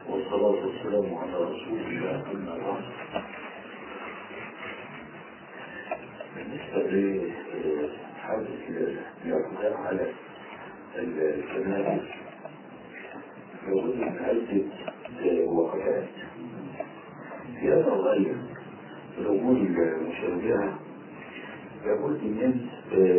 والصلاة والسلام على رسول الله أما بعد بالنسبة لحادث الاعتداء على الكنائس يقول من عدة وقفات في هذا الغير الأمور المشابهة لابد من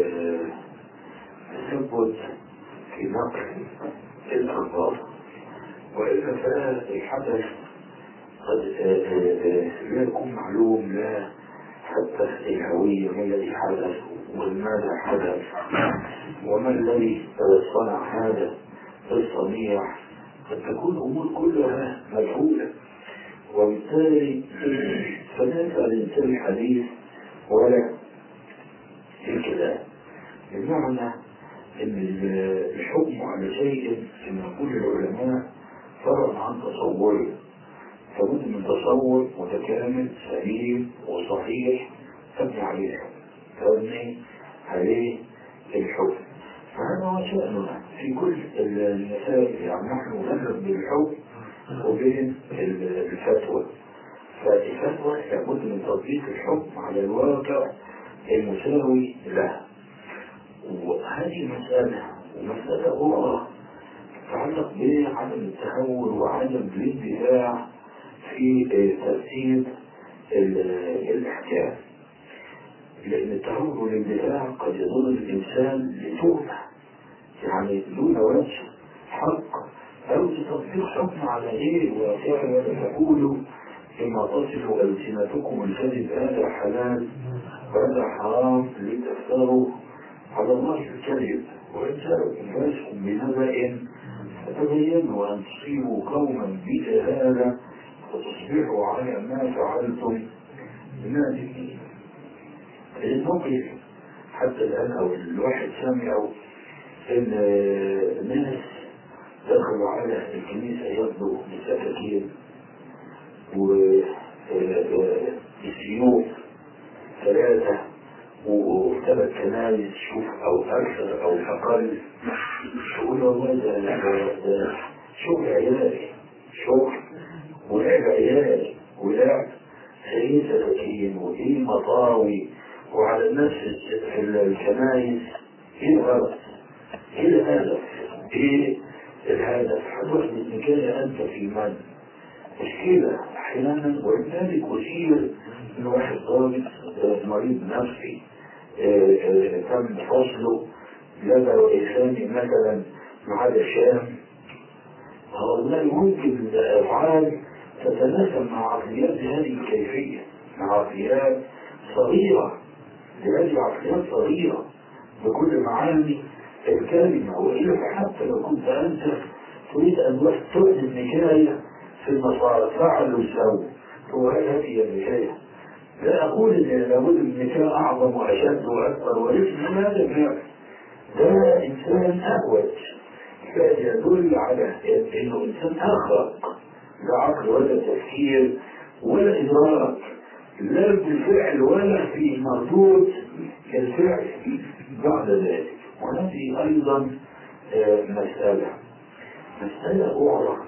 تثبت في نقل الأخبار وإلا فالحدث قد لا يكون معلوم لا حتى الهوية ما الذي حدث ولماذا حدث وما الذي صنع هذا الصنيع قد تكون الأمور كلها مجهولة وبالتالي فلا يسأل الإنسان الحديث ولا الكلام بمعنى ان الحكم على شيء كما يقول العلماء فرع عن تصوره فبد من تصور متكامل سليم وصحيح تبني عليه الحكم تبني عليه الحكم فهذا هو شأننا في كل المسائل يعني نحن نفرق بين الحكم وبين الفتوى فالفتوى لابد من تطبيق الحكم على الواقع المساوي له وهذه مسألة ومسألة أخرى تتعلق بعدم التهور وعدم الاندفاع في ترتيب الأحكام لأن التهور والاندفاع قد يضر الإنسان لتهمة يعني دون وجه حق أو لتطبيق حكم على غير واقع ولا تقولوا كما تصف ألسنتكم الكذب هذا حلال وهذا حرام لتفتروا على الله الكذب وإن جاءكم فاسق بنبأ فتبينوا أن تصيبوا قوما بجهالة فتصبحوا على ما فعلتم نادمين الموقف حتى الآن أو الواحد سمعوا إن ناس دخلوا على الكنيسة يبدو بسكاكين وبسيوف ثلاثة وثلاث كنايس شوف او اكثر او اقل تقول والله ده ده شغل عيالي شغل ولعب عيالي ولعب زي سكاكين وايه مطاوي وعلى الناس في الكنايس ايه الغرض؟ ايه الهدف؟ ايه الهدف؟ هتحدث نكاية انت في من؟ مشكلة احيانا ولذلك اثير ان واحد ضابط مريض نفسي تم فصله لدى إسلامي مثلا مع الشام هؤلاء ممكن الأفعال تتناسب مع عقليات هذه الكيفية مع عقليات صغيرة لهذه عقليات صغيرة بكل معاني الكلمة وإلا حتى لو كنت أنت تريد أن تحدث نكاية في النصارى فعلوا سووا هو هذه النكاية لا أقول إن لابد من النكاح أعظم وأشد وأكبر وليس هذا فعل ده إنسان أهوج فيدل على إنه إنسان أخرق لا عقل ولا تفكير ولا إدراك لا بالفعل ولا في مردود الفعل بعد ذلك وهذه أيضا مسألة مسألة أخرى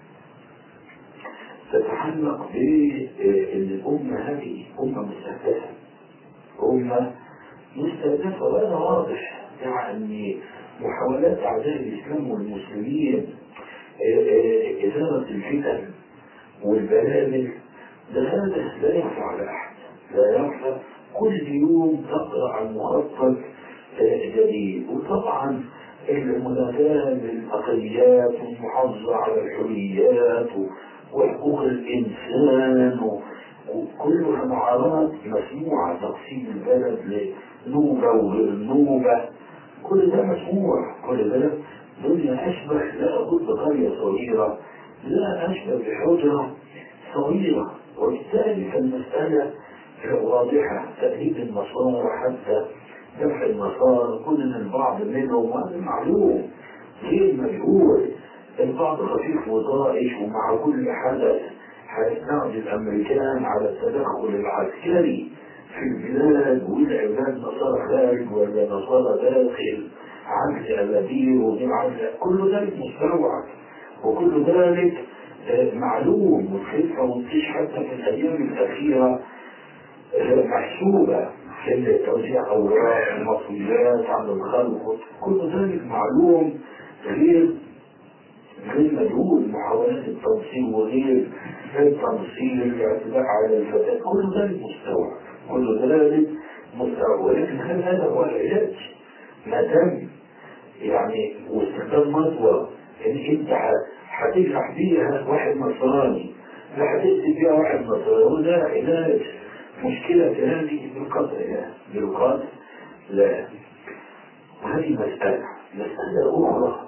تتعلق بأن الأمة هذه أمة مستهدفة أمة مستهدفة وهذا واضح يعني محاولات أعداء الإسلام والمسلمين إثارة الفتن والبلابل ده هذا لا يخفى على أحد لا يخفى كل يوم تقرأ عن مخطط جديد وطبعا المناداة بالأقليات والمحافظة على الحريات وحقوق الإنسان وكلها معارضات مسموعة تقسيم البلد لنوبة وغير نوبة كل ده مسموع كل ده دنيا أشبه لا أقول بقرية صغيرة لا أشبه بحجرة صغيرة وبالتالي فالمسألة واضحة تأديب النصارى حتى ذبح النصارى كل من البعض منهم وهذا معلوم غير مجهول البعض خفيف وطائش ومع كل حدث هيستعجل الامريكان على التدخل العسكري في البلاد والعباد نصارى خارج ولا نصارى داخل عجز أبابير وغير عجز كل ذلك مستوعب وكل ذلك آه، معلوم والخلفة والطيش حتى في الأيام الأخيرة آه، محسوبة في توزيع أوراق المصريات على الخلق كل ذلك معلوم غير غير مجهول محاولات التنصيب وغير التنصيب الاعتداء على الفتاة كل ذلك مستوى كل ذلك مستوى ولكن هل هذا هو العلاج؟ ما دام يعني واستخدام مطوى ان انت هتجرح بيها واحد نصراني لا هتقتل بيها واحد نصراني وده علاج مشكلة هذه بالقطع لا بالقطع لا وهذه مسألة مسألة أخرى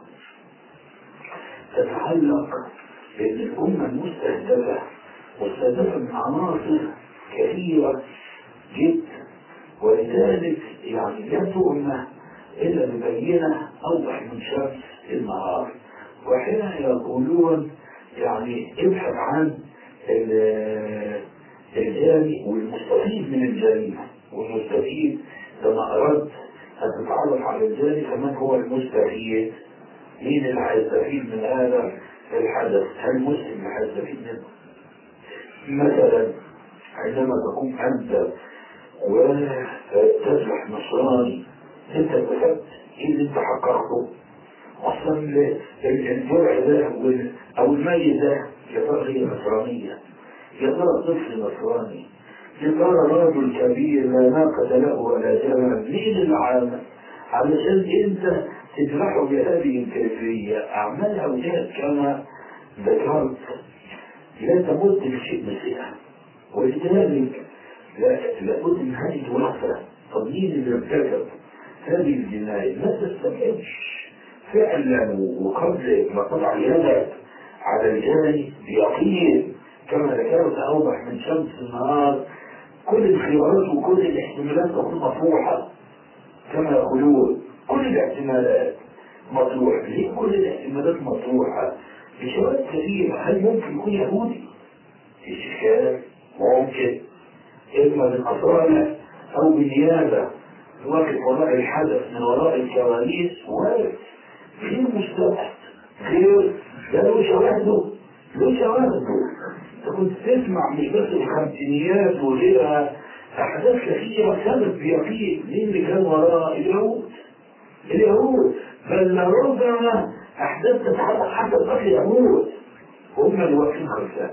تتعلق بأن الأمة المستهدفة مستهدفة من عناصر كثيرة جدا ولذلك يعني لا تؤمن إلا ببينة أوضح من شمس النهار وأحيانا يقولون يعني ابحث عن الجاني والمستفيد من الجريمة والمستفيد لما أردت أن تتعرف على الجاني فمن هو المستفيد مين اللي هيستفيد من هذا الحدث هل المسلم اللي هيستفيد منه مثلا عندما تقوم أنت وتذبح نصراني انت استفدت ايه اللي انت حققته اصلا الجرع ده او الميت ده يا ترى هي نصرانيه يا ترى طفل نصراني يا ترى رجل كبير لا ناقة له ولا جمل مين اللي عامل علشان انت تجرحه بهذه الكيفية اعمال اوجاد كما ذكرت لا تمد لشيء مسيح ولذلك لا لابد من هذه الوقفة طب مين اللي ارتكب هذه الجناية ما تستبعدش فعلا وقبل ما تضع يدك على الجاني بيقين كما ذكرت اوضح من شمس النهار كل الخيارات وكل الاحتمالات تكون مطروحه كما يقولون كل الاحتمالات مطروحه ليه كل الاحتمالات مطروحه بشواهد كثيره هل ممكن يكون يهودي؟ في اشكال ممكن اما بالاصاله او بالنيابه واقف وراء الحدث من وراء الكواليس وارد غير مستبعد غير ده له شواهده له شواهده انت كنت تسمع مش بس الخمسينيات وغيرها احداث كثيره ثبت بيقين مين اللي كان وراء اليهود اليهود بل لربما احداث تتعلق حتى بقتل اليهود هم اللي واقفين خلفها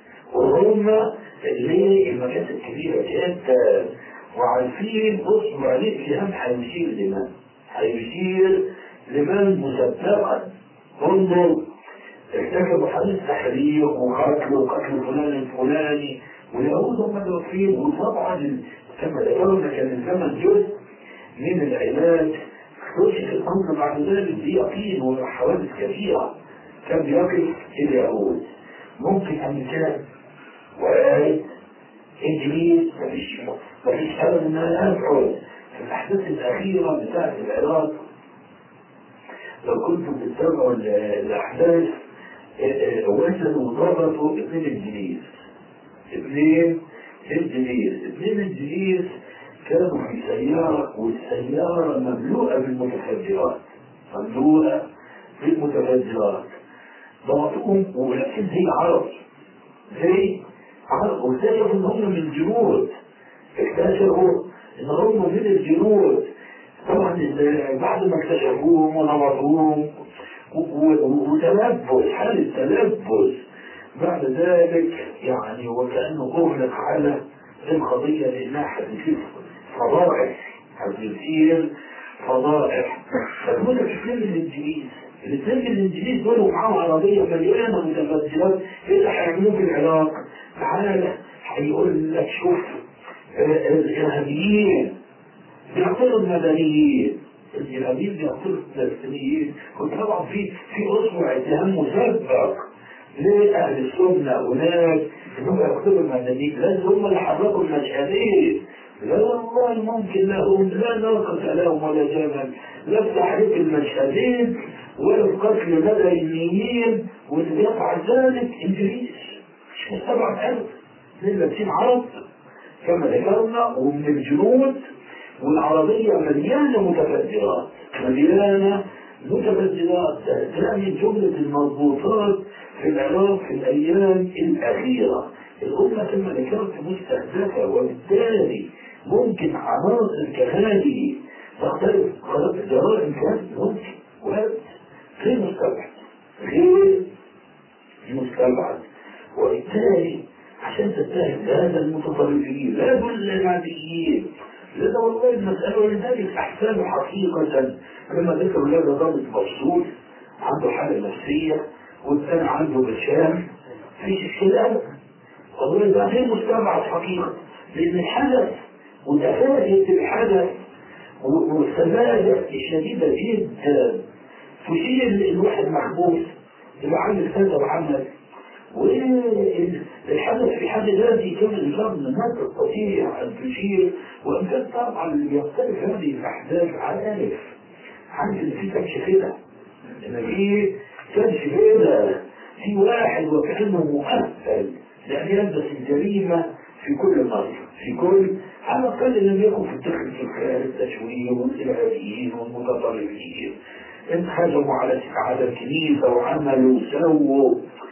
وهم اللي المكاسب الكبيره جدا وعارفين بصوا عليه الكلام هيشير لمن هيشير لمن مسبقا انظر ارتكبوا حديث تحريق وقتل وقتل فلان الفلاني واليهود هم اللي واقفين وطبعا كما ذكرنا كان الزمن جزء من العلاج كشف الامر بعد ذلك بيقين وحوادث كثيره كان بيقف اليهود ممكن امريكان وآية انجليز مفيش مفيش ابدا ما يفعل في الاحداث الاخيره بتاعت العراق لو كنتم تتابعوا الاحداث وصلوا وضربوا اثنين انجليز اثنين انجليز اثنين انجليز كانوا في سيارة والسيارة مملوءة بالمتفجرات مملوءة بالمتفجرات ضغطوهم ولكن هي عرب زي عرب واكتشفوا ان هم من جنود اكتشفوا ان هم من الجنود طبعا بعد ما اكتشفوهم ونبطوهم وتلبس حالة تلبس بعد ذلك يعني وكأنه أغلق على القضية لأنها هتصير فضائح هتصير فضائح فدول الاثنين الانجليز الاثنين الانجليز دول ومعاهم عربية مليانة متفجرات ايه اللي هيعملوه في العراق؟ تعالى هيقول لك شوف الارهابيين بيقتلوا المدنيين الإرهابيين بيقتلوا الفلسطينيين وطبعا في في أسبوع اتهام مسبق لأهل السنة هناك إنهم يقتلوا المدنيين لازم هم اللي حركوا المشهدين لا والله ممكن لهم لا ناقة لهم ولا جمل لا في تحريك المشهدين ولا في قتل مدنيين واللي يفعل ذلك انجليز مش مستبعد ابدا من لابسين عرب كما ذكرنا ومن الجنود والعربية مليانة متفجرات مليانة متفجرات تلاقي جملة المضبوطات في العراق في الأيام الأخيرة الأمة كما ذكرت مستهدفة وبالتالي ممكن عناصر كهذه تختلف جرائم كانت ممكن وهذا غير مستبعد غير مستبعد وبالتالي عشان تتهم هذا المتطرفين لا دول العاديين لأن والله المسألة ولذلك أحسن حقيقة كما ذكر هذا ضابط مفصول عنده حالة نفسية والثاني عنده بشام في خلاف والله ده غير مستبعد حقيقة لأن الحدث وتفاهة الحدث والسذاجة الشديدة جدا تشير الواحد محبوس يبقى عامل كذا وعمل والحدث في حد ذاته كم الفرد ما تستطيع أن تشير وإن كان طبعا يختلف هذه الأحداث عارف عارف إن في كبش كده إن في كبش كده في واحد وكأنه مؤهل لأن يلبس الجريمة في كل مرة في كل على الأقل لم يكن في الدخل في الخيال التشويه والإرهابيين والمتطرفين انهجموا على على الكنيسة وعملوا وسووا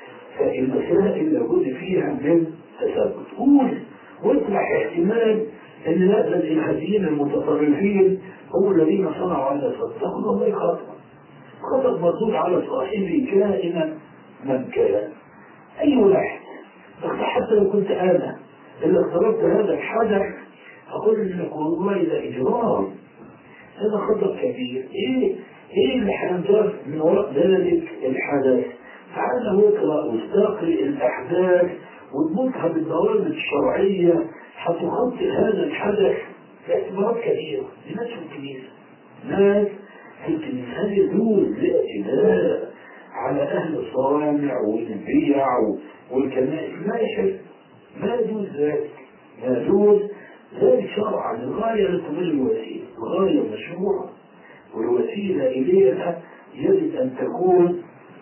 فالمسائل لابد فيها من تثبت قول واطرح احتمال ان لا الارهابيين المتطرفين هم الذين صنعوا هذا الصدق والله خطأ خطأ مردود على صاحبه كائنا من كان اي واحد حتى لو كنت انا اللي اخترت هذا الحدث اقول لك والله ده اجرام هذا خطأ كبير ايه ايه اللي حدث من وراء ذلك الحدث تعالى نقرا واستقرئ الاحداث ونربطها بالضوابط الشرعيه هتغطي هذا الحدث باعتبارات كثيره لناس في الكنيسه ناس في الكنيسه هل يجوز الاعتداء على اهل الصوامع والبيع والكنائس ما يشرك ما يجوز ذلك ما يجوز ذلك شرعا الغايه لا تضل الوسيله الغايه مشروعه والوسيله اليها يجب ان تكون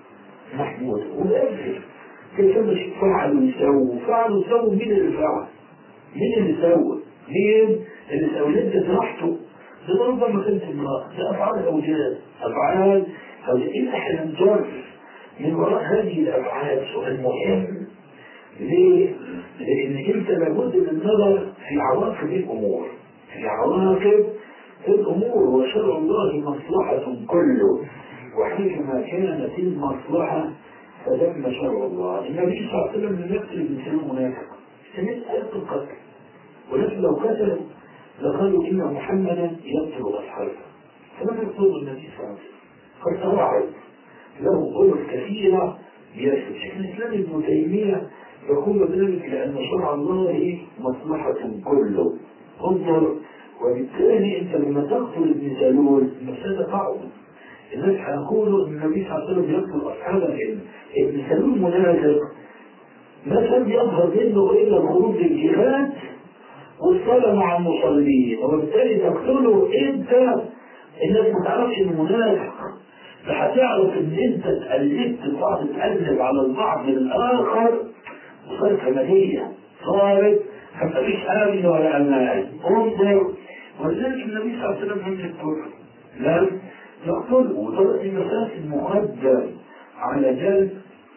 محمودة والأجل كيف مش فعلوا يسووا فعلوا يسووا مين اللي فعل مين اللي سوى مين اللي سوى اللي انت طرحته ده ربما كانت امرأة ده أفعال أوجاد أفعال أوجاد إيه احنا نجرب من وراء هذه الأفعال سؤال مهم ليه؟ لأن أنت لابد من النظر في عواقب الأمور في عواقب الأمور وشرع الله مصلحة كله وحيثما كانت المصلحة فدم شرع الله النبي صلى الله عليه وسلم لم يقتل الإنسان منافق سمعت آية القتل ولكن لو قتلوا لقالوا إن محمدا يقتل أصحابه فلم يقتلوا النبي صلى الله عليه وسلم قد توعد له غلط كثيرة بيسر شيخ الإسلام ابن تيمية يقول ذلك لأن شرع الله مصلحة كله انظر وبالتالي أنت لما تقتل ابن سلول المسألة تعظم الناس هيقولوا ان النبي صلى الله عليه وسلم يقتل اصحاب العلم ابن سلول منافق ما كان يظهر منه الا الخروج للجهاد والصلاه مع المصلين وبالتالي تقتله انت الناس ما تعرفش انه منافق فهتعرف ان انت اتقلبت بعض تقلب على البعض الاخر وصارت همجيه صارت مفيش امن ولا امان انظر ولذلك النبي صلى الله عليه وسلم لم يقتله لم يقتله وطرق المساس المؤدب على جلب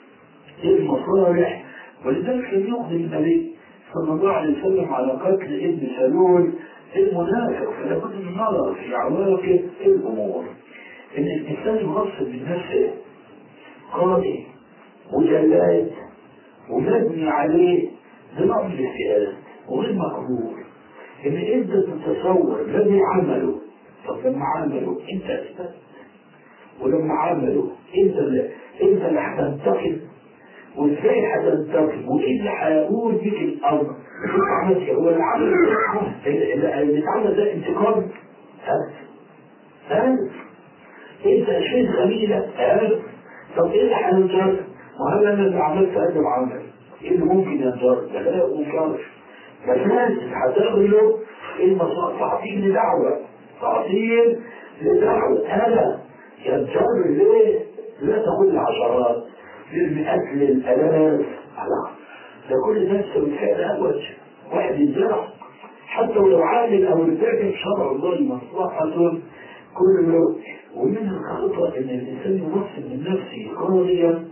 المصالح ولذلك لم يقدم النبي صلى الله عليه وسلم على قتل ابن سلول المنافق فلا بد من النظر في عواقب الامور ان الانسان يغصب من نفسه قاضي وجلاد ومبني عليه بنوع من الاستئذان وغير مقبول ان انت تتصور الذي عمله طب لما عملوا انت اثبت ولما عملوا انت اللي انت اللي هتنتقم وازاي هتنتقم وايه اللي هيقول بيك الامر شوف عملت ايه هو العمل اللي اتعمل ده انتقام ها ها انت شيء خليلة ها طب ايه اللي هينجر وهل انا اللي عملت هذا العمل ايه اللي ممكن ينجر ده لا ينجرش فالناس هتغلو المصائب تعطيني دعوه تعطيل لدعوة هذا ينجر ليه؟ لا تقول العشرات للمئات للآلاف على ده كل نفس بالفعل أول واحد يتزرع حتى ولو عامل أو ارتكب شرع الله مصلحة كله ومن الخطأ أن الإنسان يمثل من نفسه قاضيا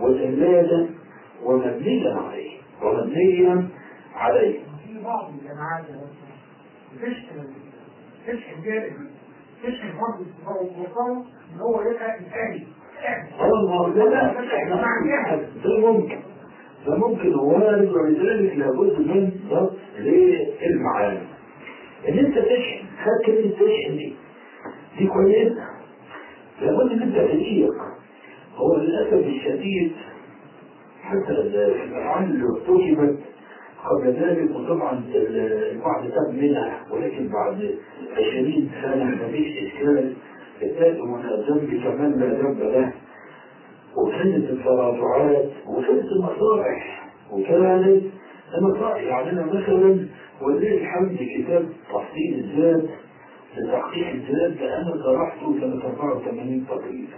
وثلاجة ومبنيا عليه ومبنيا عليه في بعض الجماعات بتشتغل تشحن جانب تشحن برضه المقام ان هو يبقى انساني اه ما لا لا ده ممكن ده ممكن وارد ولذلك لابد من ضبط للمعاني ان انت تشحن خد كلمه تشحن دي دي كويسه لابد ان انت تدقيق هو للاسف الشديد حتى الافعال اللي ارتكبت قبل ذلك وطبعا البعض تاب منها ولكن بعد 20 سنه مفيش اشكال التائب من الذنب كمان لا ذنب له وكانت التراجعات وكانت المصالح وكانت المصالح يعني انا مثلا ولله الحمد كتاب تحصيل الذات لتحقيق الذات ده انا طرحته سنه 84 تقريبا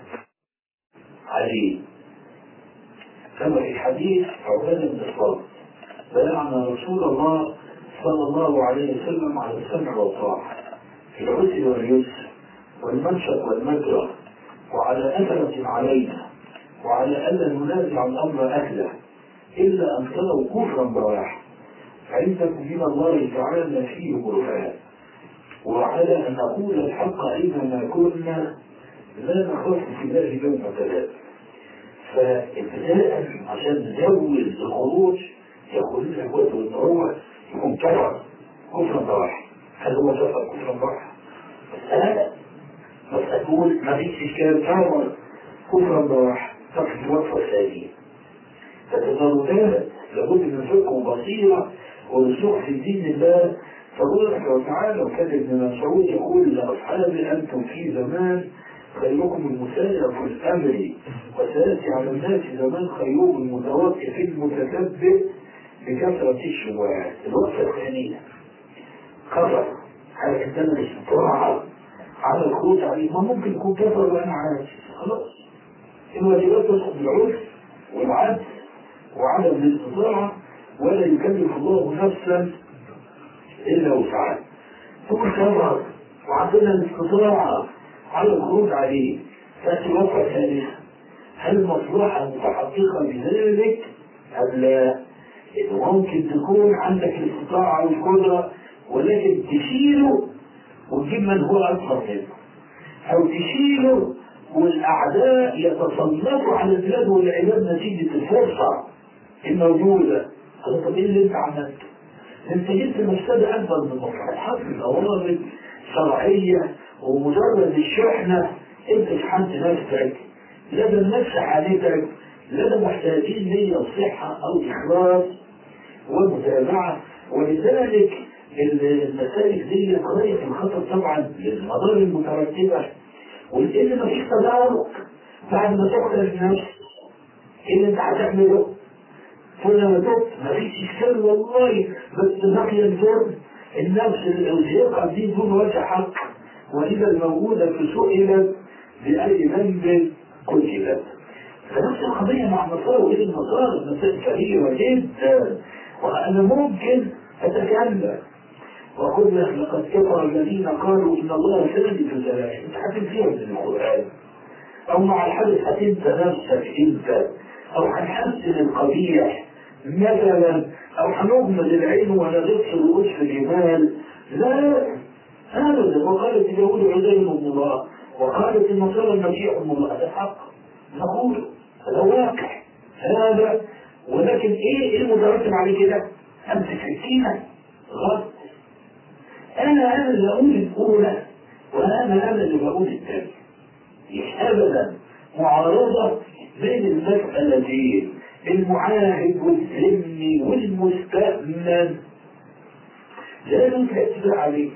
عليه كما في حديث عبادة بن الصامت بلغنا رسول الله صلى الله عليه وسلم على السمع والطاعة في العسر واليسر والمنشط والمجرى وعلى أثرة علينا وعلى ألا ننازع الأمر أهله إلا أن تروا كفرا بواحا عندكم من الله تعالى فيه برهان وعلى أن نقول الحق أينما كنا لا نخاف في الله يوم كذاب فابتداء عشان نزود الخروج يقول لك ان هو يكون كفر كفرا بواحا هل هو كفر كفرا بواحا؟ مسألة مسألة تقول ما فيش إشكال كفر كفرا بواحا تقف الوقفة الثانية فتضررات لابد من فقه وبصيرة ورسوخ في دين الله تبارك وتعالى وكان ابن مسعود يقول لأصحابي أنتم في زمان خيركم المسارع في الأمر وسيأتي على الناس زمان خيرهم المتوقف المتثبت بكثرة الشبهات الوقفة الثانية كفر هل عندنا الاستطاعة على الخروج عليه ما ممكن يكون كفر وأنا عاجز خلاص الواجبات تدخل بالعرف والعدل وعدم الاستطاعة ولا يكلف الله نفسا إلا وسعها ثم كفر وعندنا الاستطاعة على الخروج عليه تأتي الوقفة الثالثة هل المصلحة متحققة بذلك أم لا؟ إذا ممكن تكون عندك الاستطاعة والقدرة ولكن تشيله وتجيب من هو أكثر منه أو تشيله والأعداء يتسلطوا على البلاد والعباد نتيجة الفرصة الموجودة طب إيه اللي أنت عملته؟ أنت جبت مفسدة أكبر من مصلحات الأوامر شرعية ومجرد الشحنة أنت شحنت نفسك لدى النفس حالتك لدى محتاجين ليا الصحة أو إخلاص والمتابعة ولذلك المسالك دي قضية الخطر طبعا للمضار المترتبة ولأن مفيش تدارك بعد ما تقتل النفس إيه اللي أنت هتعمله؟ فلما تبت مفيش إشكال والله بس بقي الجرم النفس الزيقة دي دون وجه حق وإذا الموجودة في سئلت بأي ذنب قتلت فنفس القضية مع مصائب إلى المصائب مسائل كبيرة جدا وأنا ممكن أتكلم وقل لقد كفر الذين قالوا إن الله ثالث ثلاثة أنت هتنسيهم من القرآن أو مع الحدث هتنسى نفسك أنت أو هنحسن القبيح مثلا أو هنغمض العين ونغص رؤوس في الجبال لا أبدا وقالت اليهود عزير ابن الله وقالت النصارى المسيح ابن الله هذا حق نقول هذا واقع هذا ولكن ايه ايه المترتب عليه كده؟ امسك سكينه غلط انا انا اللي اقول الاولى وانا انا اللي بقول الثانيه مش ابدا معارضه بين المسالتين المعاهد والذمي والمستأمن لازم تأثير عليه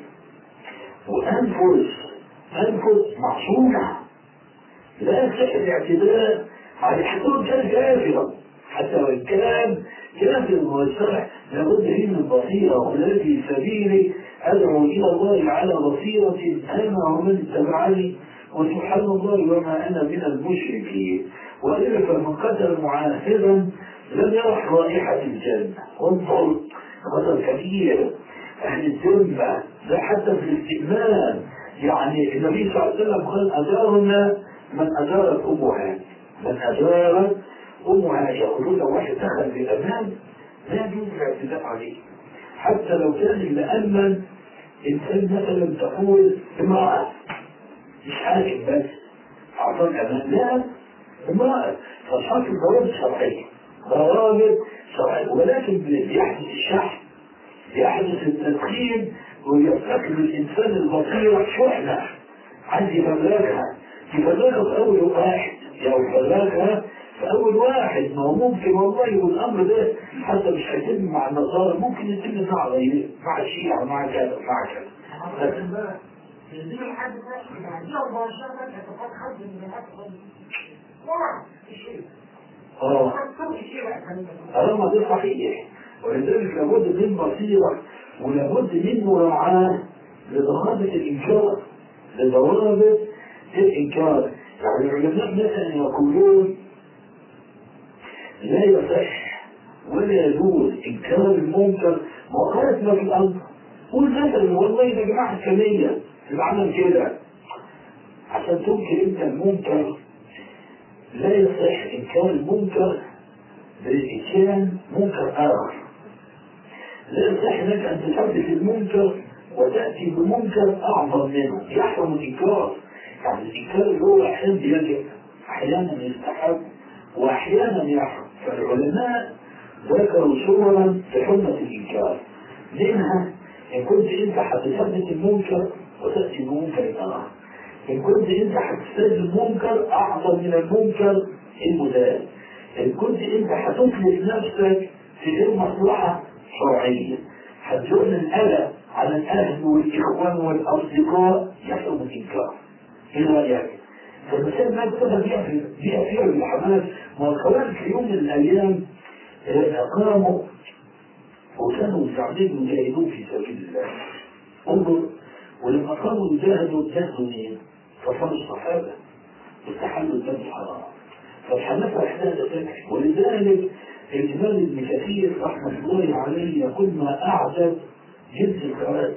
وأنفس أنفس معصومة لا يصح الاعتداء على حدود كافرة حتى وإن كان كافر ويصح لابد فيه من بصيرة والذي سبيلي أدعو إلى الله على بصيرة أنا ومن اتبعني وسبحان الله وما أنا من المشركين وإلا فمن قتل معاهدا لم يرح رائحة الجنة انظر خطر كبير أهل الذمة ده حتى في الاستئمان يعني النبي صلى الله عليه وسلم قال أجارنا من أجارت أم هاني من أجارت أم هم يقولون لو واحد دخل بأمان لا يجوز الاعتداء عليه حتى لو كان اللي أمن إنسان مثلا تقول امرأة مش حاكم بس أعطاك أمان لا امرأة فالحاكم ضوابط شرعية ضوابط شرعية ولكن بيحدث الشحن يحدث التدخين ويفتكر الإنسان البصير شحنة عايز يفرغها يفرغها في أول واحد يعني يفرغها في أول واحد ما هو ممكن والله يكون الأمر ده حتى مش هيتم مع النصارى ممكن يتم مع غيره مع الشيعة مع كذا مع كذا لكن بقى دي الحد ده يعني دي 14 سنه تفكر حد من الناس طبعا الشيء اه كل شيء بقى كان هذا ما ده صحيح ولذلك لابد من بصيرة ولابد من مراعاة لضوابط الإنكار لضوابط الإنكار يعني العلماء مثلا يقولون لا يصح ولا يجوز إنكار المنكر مؤخرة ما في الأمر قول مثلا والله يا جماعة الكمية العمل كده عشان تنكر أنت المنكر لا يصح إنكار المنكر بالإتيان منكر آخر لا يصح لك أن تحدث المنكر وتأتي بمنكر أعظم منه يحرم الإنكار يعني الإنكار اللي هو أحيانا بيجب أحيانا يستحب وأحيانا يحرم فالعلماء ذكروا صورا في حرمة الإنكار منها إن كنت أنت هتثبت المنكر وتأتي بمنكر آخر إن كنت أنت هتستجد منكر أعظم من المنكر المدان إن كنت أنت هتطلق نفسك في غير مصلحة شرعية هتجعل الأذى على الأهل والإخوان والأصدقاء يحرم الإنكار إيه رأيك؟ فالمسائل ما ابتدى بيها في بيها فيها بالحماس ما الخوارج في يوم من الأيام قاموا وكانوا مستعدين يجاهدون في سبيل الله انظر ولما قاموا يجاهدوا جاهدوا مين؟ كفار الصحابة استحلوا الدم الحرام فالحماس وحدها تكفي ولذلك الإمام ابن كثير رحمة الله عليه يقول ما أعجب جنس الخوارج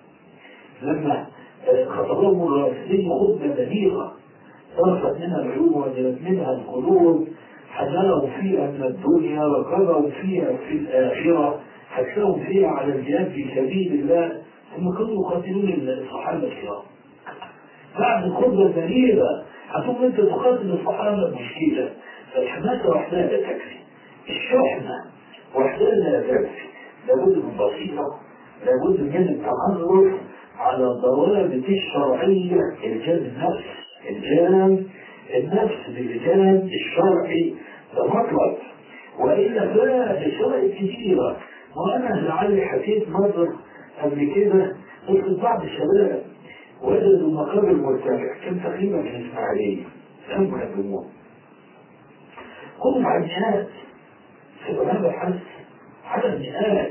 لما خطبهم الرئيسي خطبة بليغة صرفت منها العيون وجلت منها القلوب حذروا فيها من الدنيا وكرهوا فيها في الآخرة حثهم فيها على الجهاد في سبيل الله ثم كانوا يقاتلون الصحابة الكرام بعد الخطبة البليغة هتقوم انت تقاتل الصحابة مشكلة فالحماسة وحدها لا تكفي الشحنة وحدها لا تكفي لابد من بسيطة لابد من التعرف على الضوابط الشرعية الجانب النفس الجانب النفس بالجانب الشرعي ده مطلب وإلا فلا شرائط كثيرة وأنا لعلي حكيت مرة قبل كده قلت بعض الشباب وجدوا مقابر مرتفع كان تقريبا في الإسماعيلية كانوا مهاجمون هم على المئات في هذا الحس على المئات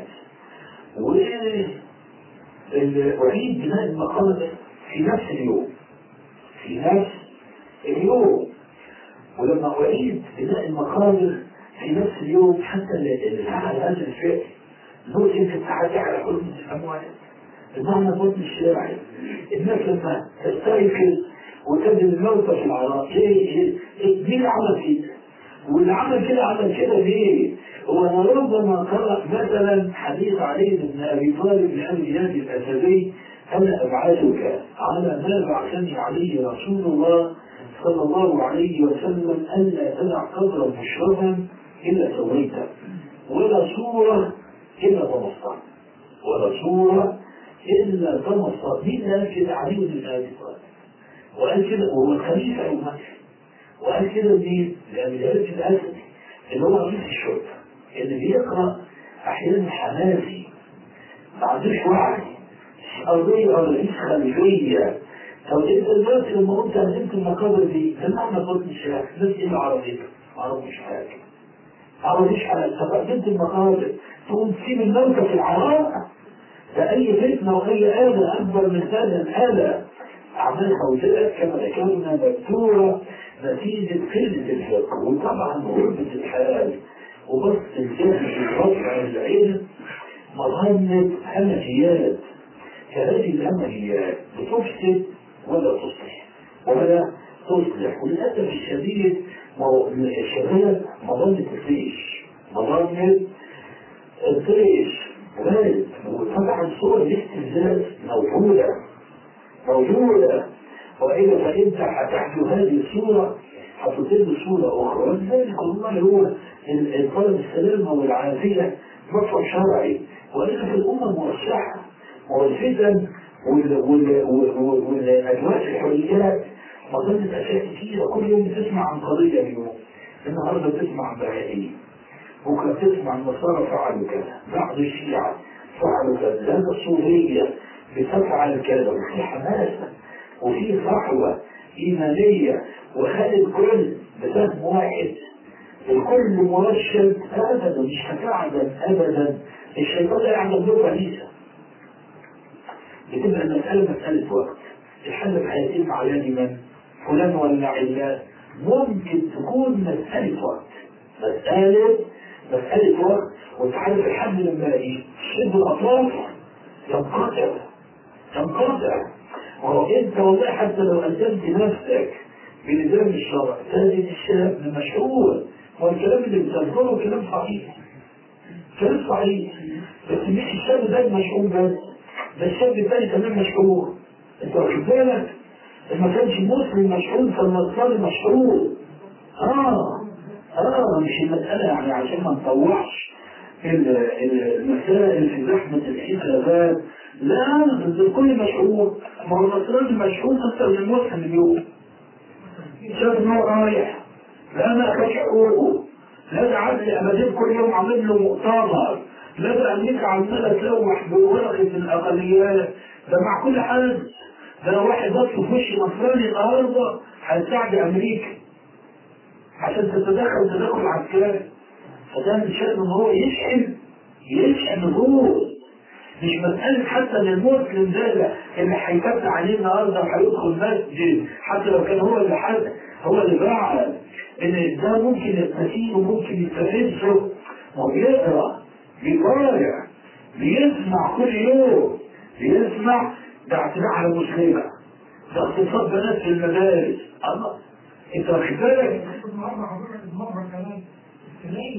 وأعيد بناء المقابر في نفس اليوم في نفس اليوم ولما أعيد بناء المقابر في نفس اليوم حتى اللي فعل هذا الفعل له انت التعدي على حرمة الأموال بمعنى بطن الشارع الناس لما تستيقظ وتجد الموتى في العراق ليه مين عمل كده؟ واللي عمل كده عمل كده ليه؟ هو انا ربما قرأ مثلا حديث علي بن ابي طالب بن ابي زياد الاسدي انا ابعثك على ما بعثني عليه رسول الله صلى الله عليه وسلم الا تدع قبرا مشرفا الا سويته ولا صوره الا طمستها ولا صوره الا طمستها مين قال كده علي بن ابي طالب وقال كده وهو الخليفه يوم وقال كده مين؟ لأن الهرج الأسدي اللي هو رئيس الشرطة اللي بيقرأ أحيانا حماسي ما عندوش وعي قضية رئيس خلفية طب انت دلوقتي لما قلت هزمت المقابر دي سمعنا بطن الشارع الناس ايه اللي عربيتك؟ ما عرفوش حاجة ما عرفوش حاجة طب هزمت المقابر تقوم تسيب الموتى في العراق ده أي فتنة وأي آلة أكبر من هذا الآلة أعمال خوزات كما ذكرنا مبتورة نتيجة قلة الفقه وطبعا غربة الحال وبسط الجهل في رفع العلم مظنة همجيات فهذه الهمجيات بتفسد ولا تصلح ولا تصلح وللأسف الشديد ما هو الشباب مظنة الجيش مظنة الجيش وارد وطبعا صور الاستفزاز موجودة موجودة وإلا فأنت هتحكي هذه الصورة هتطل صورة أخرى ولذلك والله هو طلب السلامة والعافية مطلب شرعي وإلا في الأمة المرشحة والفتن والأجواء الحريات مظلة أشياء كثيرة كل يوم بتسمع عن قضية اليوم النهارده بتسمع عن بهائية بكرة بتسمع النصارى فعلوا كذا بعض الشيعة فعلوا كذا هذا الصوفية بتفعل كذا وفي حماسة وفي صحوة إيمانية وخلي الكل بفهم واحد الكل مرشد أبدا مش هتعدم أبدا الشيطان لا يعلم له كنيسة بتبقى المسألة مسألة وقت الحل هيتم على يد من؟ فلان ولا علان ممكن تكون مسألة وقت مسألة مسألة وقت وانت عارف الحل لما ايه؟ تشد الأطراف ينقطع ينقطع وهو انت والله حتى لو قدمت نفسك بنظام الشرع تجد الشاب مشهور والكلام اللي بتذكره كلام صحيح كلام صحيح بس مش الشاب ده المشهور بس ده الشاب الثاني كمان مشهور انت واخد بالك ما كانش مسلم مشهور فالنصاري مشهور اه اه مش المسألة يعني عشان ما نطوعش المسائل في زحمة الحسابات لا الكل مشهور ما هو النصراني مشهور اكثر من المسلم اليوم شاف انه رايح لا ما اخدش حقوقه لا ده عدل ابدين كل يوم عامل له مؤتمر لا ده امريكا عماله تلوح بورقه الاقليات ده مع كل حد ده لو واحد بص في وش نصراني النهارده هيساعد امريكا عشان تتدخل تدخل عسكري فده من شأنه ان هو يشحن يشحن نفوذ مش مسألة حتى ان المسلم ده اللي هيفتح عليه النهارده وهيدخل مسجد حتى لو كان هو اللي حد هو اللي فعل ان ده ممكن يستفيد وممكن يستفزه وبيقرا بيطالع بيسمع كل يوم بيسمع ده اعتداء على المسلمة ده اغتصاب بنات في المدارس الله انت واخد بالك النهارده حضرتك المره كمان تلاقي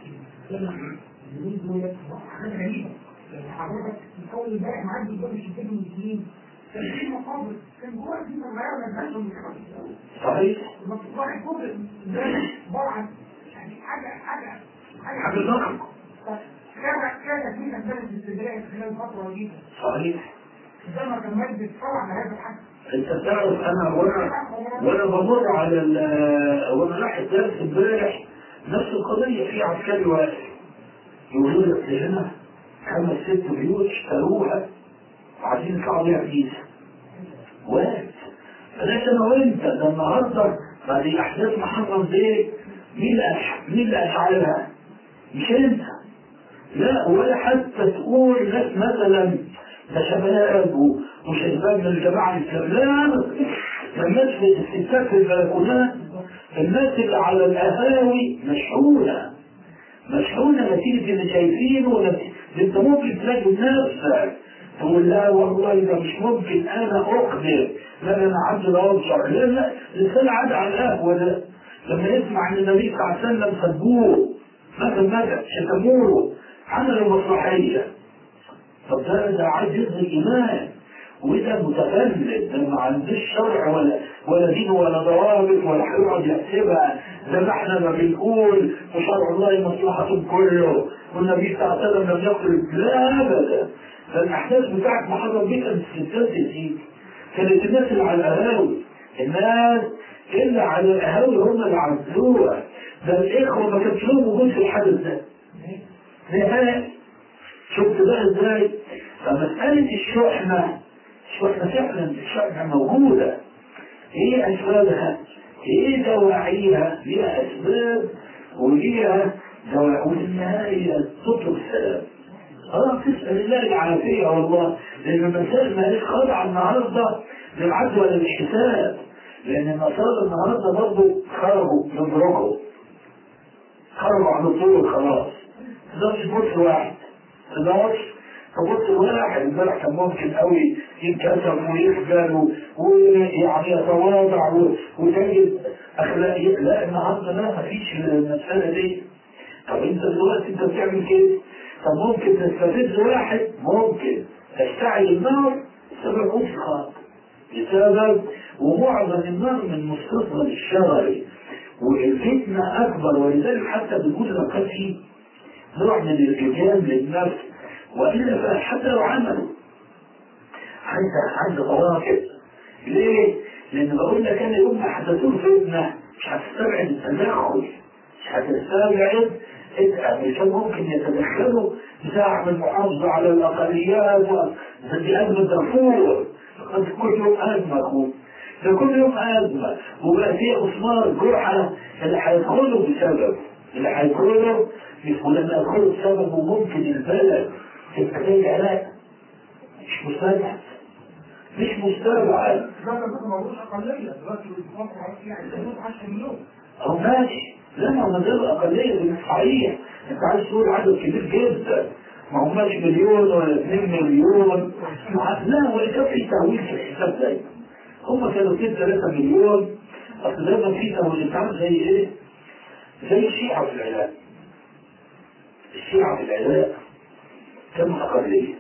حاجات غريبه يعني حضرتك من اول امبارح معدي قدام الشباك من سنين كان في مقابر كان جوه في مغير من الناس صحيح لما واحد كوبري امبارح عباره يعني حاجه حاجه حاجة ضخمة كان كان في امبارح في اسكندريه خلال فتره وجيزه صحيح ده ما كان مجد طبعا لهذا الحد انت تعرف انا وانا وانا بمر على ال- وانا رايح الدرس امبارح نفس القضية في عسكري واقف يقول لك ده هنا خمس ست بيوت اشتروها وعايزين يطلعوا بيها كيسة واقف فليس انا وانت ده النهارده بعد احداث محرم دي مين اللي أش- مين اللي اشعلها؟ مش انت لا ولا حتى تقول ناس مثلا ده شباب و- وشباب من الجماعة الإسلامية لا ده الناس في الستات في البلكونات الناس اللي على القهاوي مشحونة مشحونة نتيجة اللي شايفينه ونتيجة انت ممكن تلاقي نفسك تقول لا والله ده مش ممكن انا اقدر لا انا عبد الانصر لا لا الانسان عاد على القهوه ده لما يسمع ان النبي صلى الله عليه وسلم سبوه ماذا ماذا شتموه عملوا مسرحيه طب ده ده عايز يظهر ايمان وده متفلت ده ما عندوش شرع ولا ولا دين ولا ضوابط ولا هيقعد يحسبها زي ما احنا ما بنقول وشرع الله مصلحة كله والنبي صلى الله عليه وسلم لم يقل لا ابدا ده الاحداث بتاعت محرم دي كانت ستات دي كانت الناس اللي على القهاوي الناس اللي على القهاوي هم اللي عزلوها ده الاخوه ما كانش لهم وجود في الحدث ده نهائي شفت بقى ازاي فمسألة الشحنة الشحنة فعلا الشحنة موجودة ايه اسبابها ايه دواعيها ليها اسباب وليها دواعي وفي النهاية تطلب السلام اه تسأل الله العافية والله لأن المسائل ما هيش خاضعة النهاردة للعدل ولا للحساب لأن النصارى النهاردة برضه خرجوا من برجعوا خرجوا عن الطول خلاص ده مش بص واحد خلاص فبص واحد امبارح كان ممكن قوي ينكسر ويخجل ويعني يتواضع و- وتجد اخلاقيات لا النهارده لا مفيش المساله دي طب انت دلوقتي انت بتعمل كده طب ممكن تستفز واحد ممكن تشتعل النار بسبب عنف خاطئ بسبب ومعظم النار من مستصغر الشرعي والفتنة أكبر ولذلك حتى بيقول لما كان في نوع من الإجهام للنفس وإلا حتى لو عملوا عايز عايز قواعد ليه؟ لأن بقول لك أنا يوم ما حدثوا فتنة مش هتستبعد التدخل مش هتستبعد الأمريكان ممكن يتدخلوا بتاع من المحافظة على الأقليات زي أزمة دارفور قد كل يوم أزمة أخوي ده كل يوم أزمة وبقى في مسمار جرحى اللي هيدخلوا بسبب اللي هيدخلوا ولما يدخلوا بسببه ممكن البلد تبقى زي العراق مش مستبعد مش مستبعد ده كان موضوع اقليه دلوقتي بيتوقع يعني 10 مليون أو ماشي لا ما هو ده الأقلية دي مش صحيح أنت عايز تقول عدد كبير جدا ما هماش مليون ولا 2 مليون لا ولا كان في تهويل في الحساب دايما هم كانوا كده 3 مليون أصل دايما في تهويل أنت عارف زي إيه؟ زي الشيعة في العراق الشيعة في العراق كانوا أقلية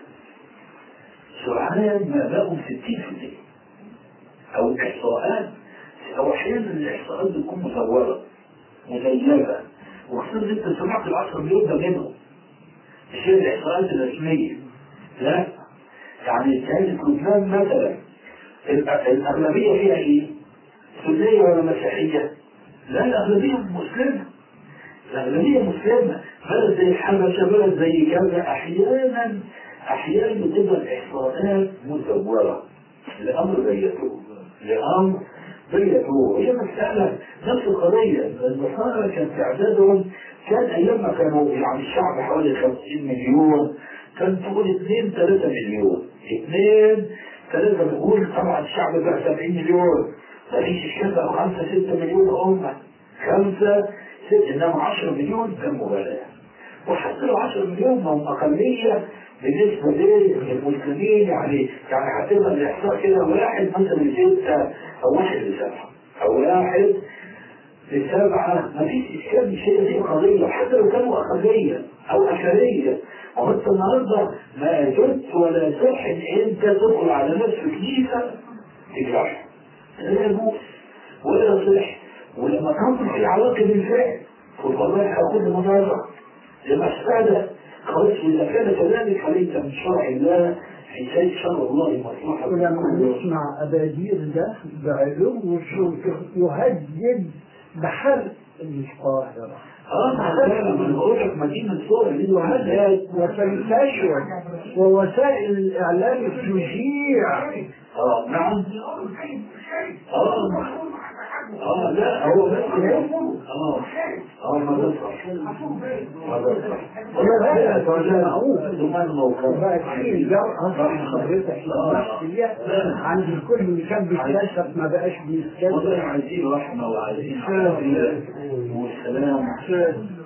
سرعان ما بقوا 60% أو الإحصاءات أو أحيانا الإحصاءات بتكون مصورة مزيفة وخصوصا أنت سمعت العشر مليون ده منهم مش هي الإحصاءات الرسمية لا يعني كانت لبنان مثلا الأ- الأغلبية فيها إيه؟ سنية ولا مسيحية؟ لا الأغلبية مسلمة الأغلبية مسلمة بلد زي الحبشة بلد زي كذا أحيانا أحيانا بتبقى الإحصاءات مزورة لأمر بيته لأمر بيته هي مسألة نفس القضية النصارى كان تعدادهم كان أيام ما كانوا يعني الشعب حوالي 50 مليون كان تقول 2 3 مليون 2 3 مليون طبعا الشعب بقى 70 مليون مفيش إشكال بقى 5 6 مليون أمة 5 6 إنما 10 مليون كان مبالغة وحتى لو 10 مليون ما هم أقلية بالنسبة للمسلمين يعني يعني هتبقى الإحصاء كده واحد مثلا لستة أو واحد لسبعة أو واحد لسبعة ما فيش إشكال مش هي دي قضية حتى لو كانوا أقلية أو أكثرية وأنت النهاردة ما يجوز ولا يصح إن أنت تدخل على نفس كنيسة تجرح لا يجوز ولا يصح ولما تنظر في عواقب الفعل والله هاخد مناظرة لمسألة خلاص إذا كان كذلك فليس من شرع الله في شيء شرع الله مصلحة ولما نسمع أبادير ده بعلو وصوته يهدد بحرق القاهرة اه ما هذا من بقول لك مدينة صور دي وهذا وتنتشر ووسائل الإعلام تشيع اه نعم اه اه لا هو بس اه اه ما بصح ما بصح ولا لا تجمعوه ثم الموقع بقى في جرأة حضرتك النفسية عند الكل اللي كان بيتكشف ما بقاش والله بيتكشف عايزين رحمة وعايزين عافية والسلام